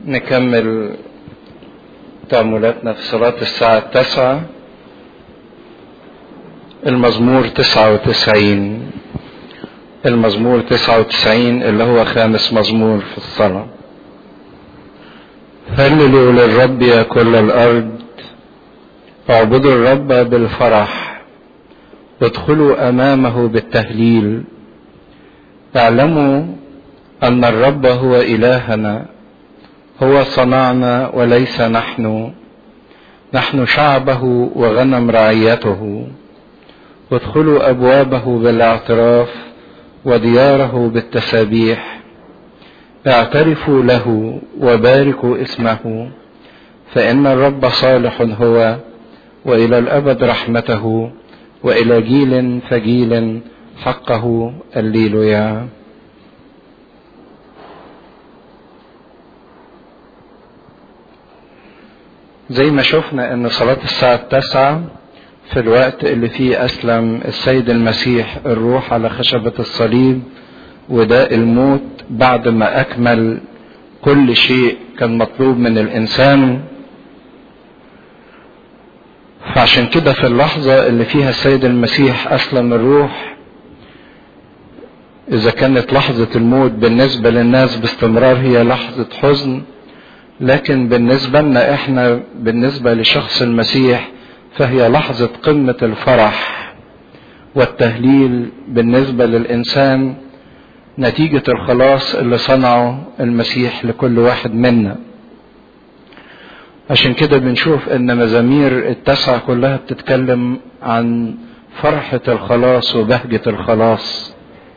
نكمل تأملاتنا في صلاة الساعة التاسعة المزمور تسعة وتسعين المزمور تسعة وتسعين اللي هو خامس مزمور في الصلاة هللوا للرب يا كل الأرض اعبدوا الرب بالفرح ادخلوا أمامه بالتهليل اعلموا أن الرب هو إلهنا هو صنعنا وليس نحن نحن شعبه وغنم رعيته ادخلوا أبوابه بالاعتراف ودياره بالتسابيح اعترفوا له وباركوا اسمه فإن الرب صالح هو وإلى الأبد رحمته وإلى جيل فجيل حقه الليلويا زي ما شفنا ان صلاة الساعة التاسعة في الوقت اللي فيه أسلم السيد المسيح الروح على خشبة الصليب وداء الموت بعد ما أكمل كل شيء كان مطلوب من الإنسان فعشان كده في اللحظة اللي فيها السيد المسيح أسلم الروح إذا كانت لحظة الموت بالنسبة للناس باستمرار هي لحظة حزن لكن بالنسبة لنا إحنا بالنسبة لشخص المسيح فهي لحظة قمة الفرح والتهليل بالنسبة للإنسان نتيجة الخلاص اللي صنعه المسيح لكل واحد منا عشان كده بنشوف ان مزامير التسعة كلها بتتكلم عن فرحة الخلاص وبهجة الخلاص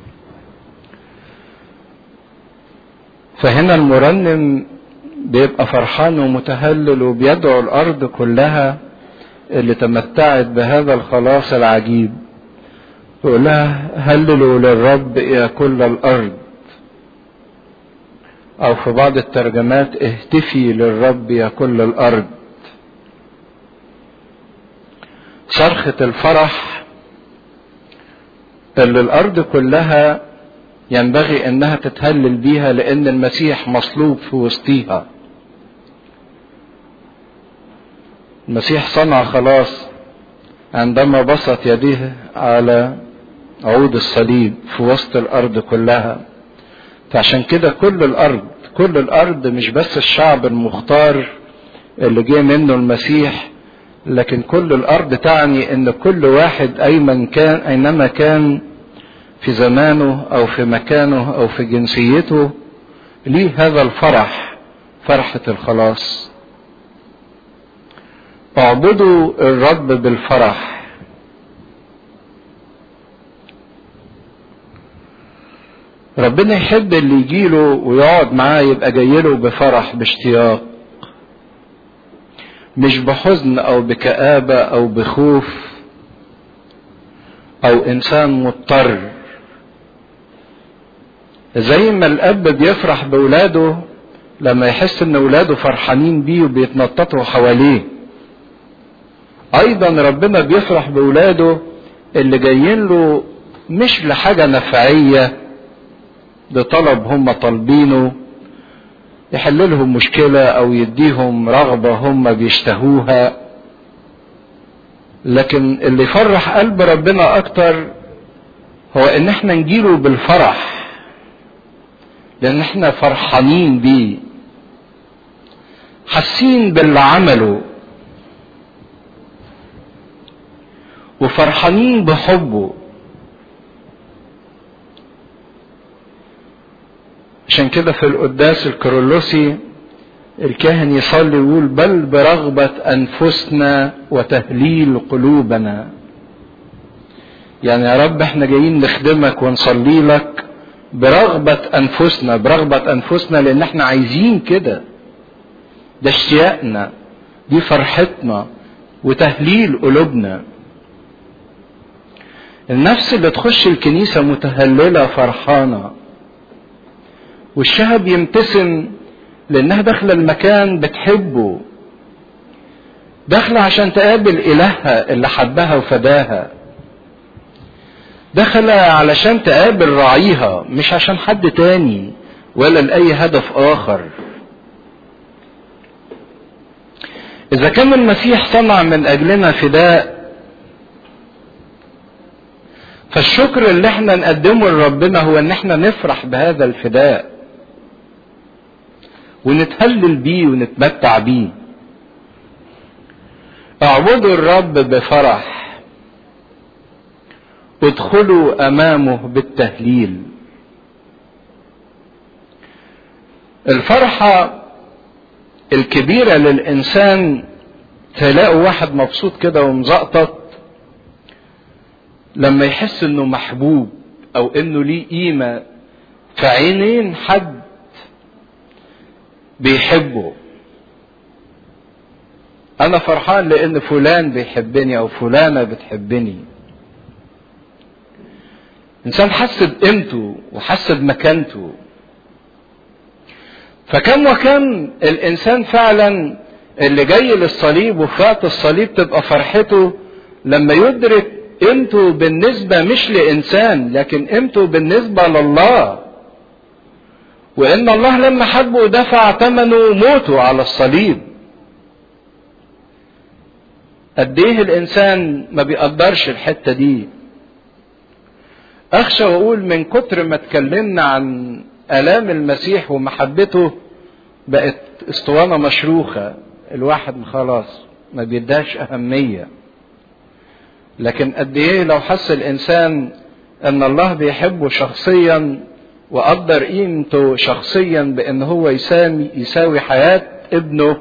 فهنا المرنم بيبقى فرحان ومتهلل وبيدعو الارض كلها اللي تمتعت بهذا الخلاص العجيب يقول لها هللوا للرب يا كل الارض او في بعض الترجمات اهتفي للرب يا كل الارض صرخة الفرح اللي الارض كلها ينبغي انها تتهلل بيها لان المسيح مصلوب في وسطيها المسيح صنع خلاص عندما بسط يديه على عود الصليب في وسط الارض كلها فعشان كده كل الارض كل الارض مش بس الشعب المختار اللي جه منه المسيح لكن كل الارض تعني ان كل واحد ايمن كان اينما كان في زمانه او في مكانه او في جنسيته ليه هذا الفرح فرحة الخلاص اعبدوا الرب بالفرح ربنا يحب اللي يجيله ويقعد معاه يبقى جايله بفرح باشتياق مش بحزن او بكآبة او بخوف او انسان مضطر زي ما الاب بيفرح باولاده لما يحس ان اولاده فرحانين بيه وبيتنططوا حواليه ايضا ربنا بيفرح باولاده اللي جايين له مش لحاجة نفعية لطلب هم طالبينه يحل لهم مشكلة او يديهم رغبة هم بيشتهوها لكن اللي يفرح قلب ربنا اكتر هو ان احنا نجيله بالفرح لان احنا فرحانين بيه حاسين باللي عمله وفرحانين بحبه عشان كده في القداس الكرولوسي الكاهن يصلي ويقول بل برغبة أنفسنا وتهليل قلوبنا يعني يا رب احنا جايين نخدمك ونصلي لك برغبة أنفسنا برغبة أنفسنا لأن احنا عايزين كده ده اشتياقنا دي فرحتنا وتهليل قلوبنا النفس اللي تخش الكنيسة متهللة فرحانة والشهب يمتسم لانها داخله المكان بتحبه داخله عشان تقابل الهها اللي حبها وفداها داخله علشان تقابل راعيها مش عشان حد تاني ولا لاي هدف اخر اذا كان المسيح صنع من اجلنا فداء فالشكر اللي احنا نقدمه لربنا هو ان احنا نفرح بهذا الفداء ونتهلل بيه ونتمتع بيه اعبدوا الرب بفرح ادخلوا امامه بالتهليل الفرحه الكبيره للانسان تلاقوا واحد مبسوط كده ومزقطط لما يحس انه محبوب او انه ليه قيمه في عينين حد بيحبه انا فرحان لان فلان بيحبني او فلانه بتحبني انسان حس بقيمته وحس بمكانته فكم وكم الانسان فعلا اللي جاي للصليب وفات الصليب تبقى فرحته لما يدرك قيمته بالنسبة مش لإنسان لكن قيمته بالنسبة لله وإن الله لما حبه دفع ثمنه موته على الصليب قد ايه الانسان ما بيقدرش الحته دي اخشى واقول من كتر ما اتكلمنا عن الام المسيح ومحبته بقت اسطوانه مشروخه الواحد خلاص ما بيداش اهميه لكن قد ايه لو حس الانسان ان الله بيحبه شخصيا وقدر قيمته شخصيا بان هو يسامي يساوي حياه ابنه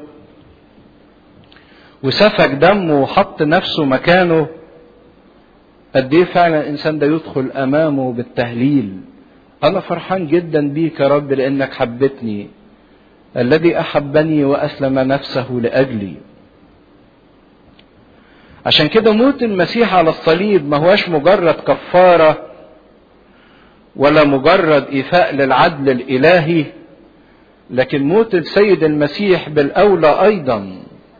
وسفك دمه وحط نفسه مكانه قد ايه فعلا الانسان ده يدخل امامه بالتهليل انا فرحان جدا بيك يا رب لانك حبتني الذي احبني واسلم نفسه لاجلي عشان كده موت المسيح على الصليب ما هواش مجرد كفاره ولا مجرد ايفاء للعدل الالهي لكن موت السيد المسيح بالاولى ايضا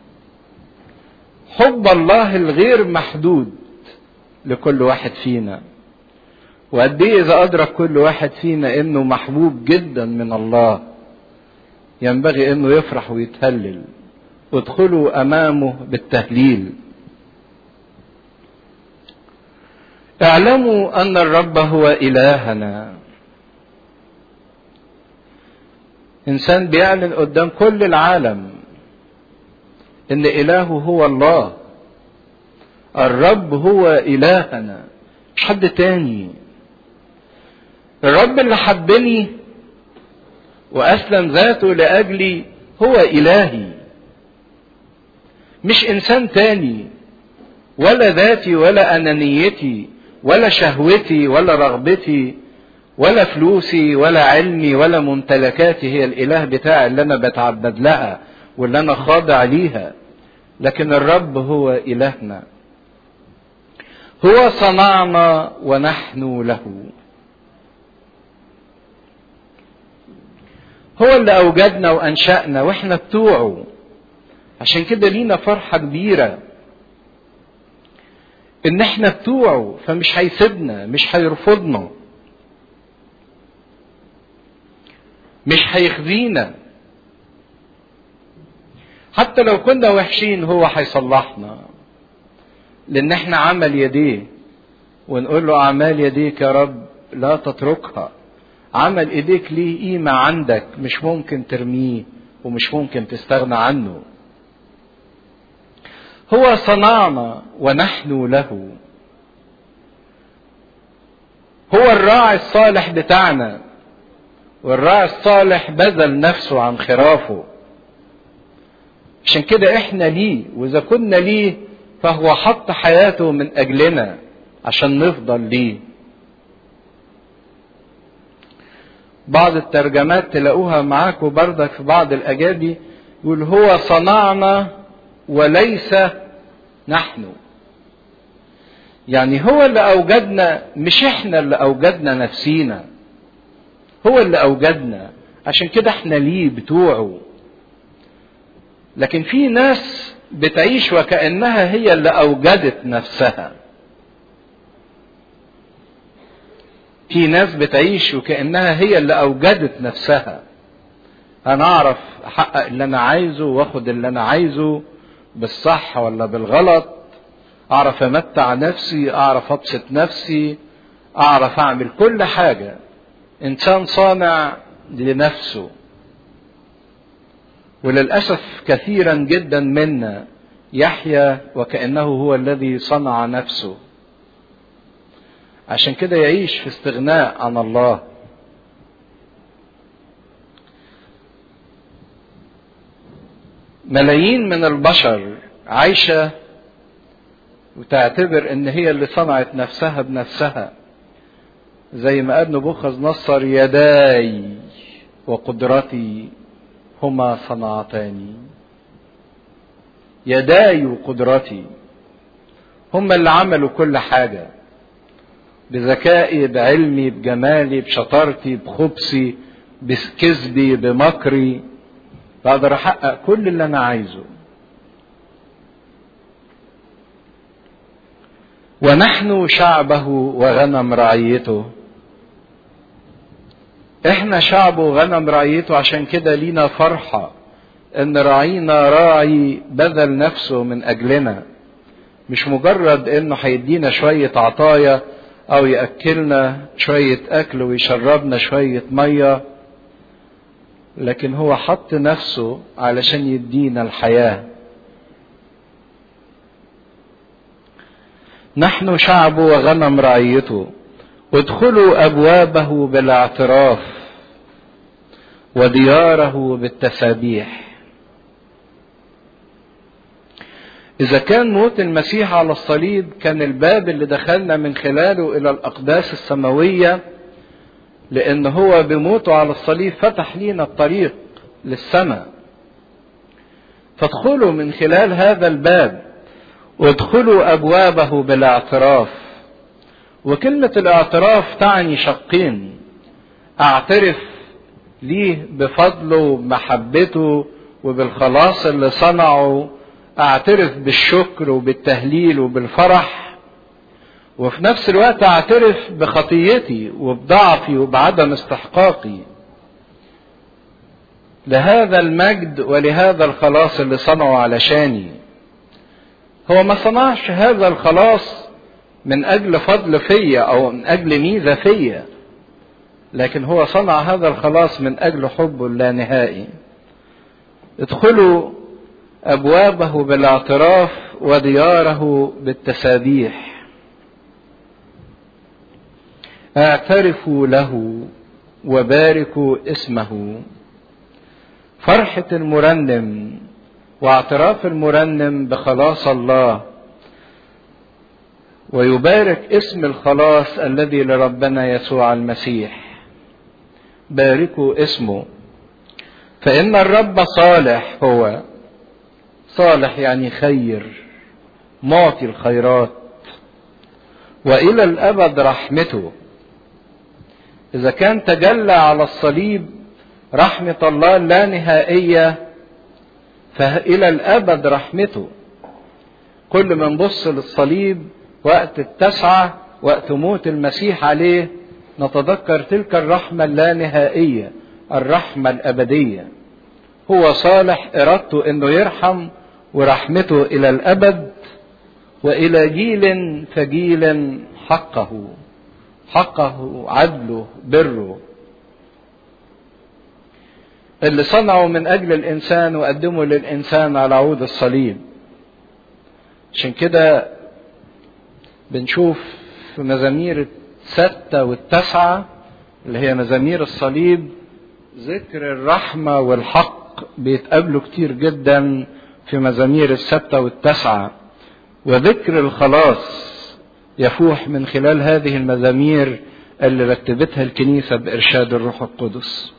حب الله الغير محدود لكل واحد فينا وقد ايه اذا ادرك كل واحد فينا انه محبوب جدا من الله ينبغي انه يفرح ويتهلل ادخلوا امامه بالتهليل اعلموا ان الرب هو الهنا انسان بيعلن قدام كل العالم ان الهه هو الله الرب هو الهنا مش حد تاني الرب اللي حبني واسلم ذاته لاجلي هو الهي مش انسان تاني ولا ذاتي ولا انانيتي ولا شهوتي ولا رغبتي ولا فلوسي ولا علمي ولا ممتلكاتي هي الاله بتاعي اللي انا بتعبد لها واللي انا خاضع ليها لكن الرب هو الهنا هو صنعنا ونحن له هو اللي اوجدنا وانشانا واحنا بتوعه عشان كده لينا فرحه كبيره ان احنا بتوعه فمش هيسيبنا مش هيرفضنا مش هيخزينا حتى لو كنا وحشين هو هيصلحنا لان احنا عمل يديه ونقول له اعمال يديك يا رب لا تتركها عمل ايديك ليه قيمه عندك مش ممكن ترميه ومش ممكن تستغنى عنه هو صنعنا ونحن له هو الراعي الصالح بتاعنا والراعي الصالح بذل نفسه عن خرافه عشان كده احنا ليه واذا كنا ليه فهو حط حياته من اجلنا عشان نفضل ليه بعض الترجمات تلاقوها معاكم بردك في بعض الاجابي يقول هو صنعنا وليس نحن يعني هو اللي اوجدنا مش احنا اللي اوجدنا نفسينا هو اللي اوجدنا عشان كده احنا ليه بتوعه لكن في ناس بتعيش وكانها هي اللي اوجدت نفسها في ناس بتعيش وكانها هي اللي اوجدت نفسها انا اعرف احقق اللي انا عايزه واخد اللي انا عايزه بالصح ولا بالغلط اعرف امتع نفسي اعرف ابسط نفسي اعرف اعمل كل حاجه انسان صانع لنفسه وللاسف كثيرا جدا منا يحيا وكانه هو الذي صنع نفسه عشان كده يعيش في استغناء عن الله ملايين من البشر عايشه وتعتبر ان هي اللي صنعت نفسها بنفسها زي ما قال نبوخذ نصر يداي وقدرتي هما صنعتاني يداي وقدرتي هما اللي عملوا كل حاجة بذكائي بعلمي بجمالي بشطارتي بخبثي بكذبي بمكري بقدر احقق كل اللي انا عايزه ونحن شعبه وغنم رعيته احنا شعبه وغنم رعيته عشان كده لينا فرحة ان راعينا راعي بذل نفسه من اجلنا مش مجرد انه هيدينا شوية عطايا او ياكلنا شوية اكل ويشربنا شوية مية لكن هو حط نفسه علشان يدينا الحياه نحن شعب وغنم رعيته ادخلوا ابوابه بالاعتراف ودياره بالتسابيح اذا كان موت المسيح على الصليب كان الباب اللي دخلنا من خلاله الى الاقداس السماويه لان هو بموته على الصليب فتح لينا الطريق للسماء فادخلوا من خلال هذا الباب وادخلوا ابوابه بالاعتراف وكلمه الاعتراف تعني شقين اعترف ليه بفضله وبمحبته وبالخلاص اللي صنعه اعترف بالشكر وبالتهليل وبالفرح وفي نفس الوقت اعترف بخطيتي وبضعفي وبعدم استحقاقي لهذا المجد ولهذا الخلاص اللي صنعه علشاني هو ما صنعش هذا الخلاص من اجل فضل فيا او من اجل ميزه فيا لكن هو صنع هذا الخلاص من اجل حبه اللانهائي ادخلوا ابوابه بالاعتراف ودياره بالتسابيح اعترفوا له وباركوا اسمه فرحه المرنم واعتراف المرنم بخلاص الله ويبارك اسم الخلاص الذي لربنا يسوع المسيح باركوا اسمه فان الرب صالح هو صالح يعني خير معطي الخيرات والى الابد رحمته اذا كان تجلى على الصليب رحمه الله لا نهائيه فإلى الأبد رحمته كل ما نبص للصليب وقت التسعة وقت موت المسيح عليه نتذكر تلك الرحمة اللانهائية الرحمة الأبدية هو صالح إرادته أنه يرحم ورحمته إلى الأبد وإلى جيل فجيل حقه حقه عدله بره اللي صنعه من اجل الانسان وقدمه للانسان على عود الصليب عشان كده بنشوف في مزامير الستة والتسعة اللي هي مزامير الصليب ذكر الرحمة والحق بيتقابلوا كتير جدا في مزامير الستة والتسعة وذكر الخلاص يفوح من خلال هذه المزامير اللي رتبتها الكنيسة بإرشاد الروح القدس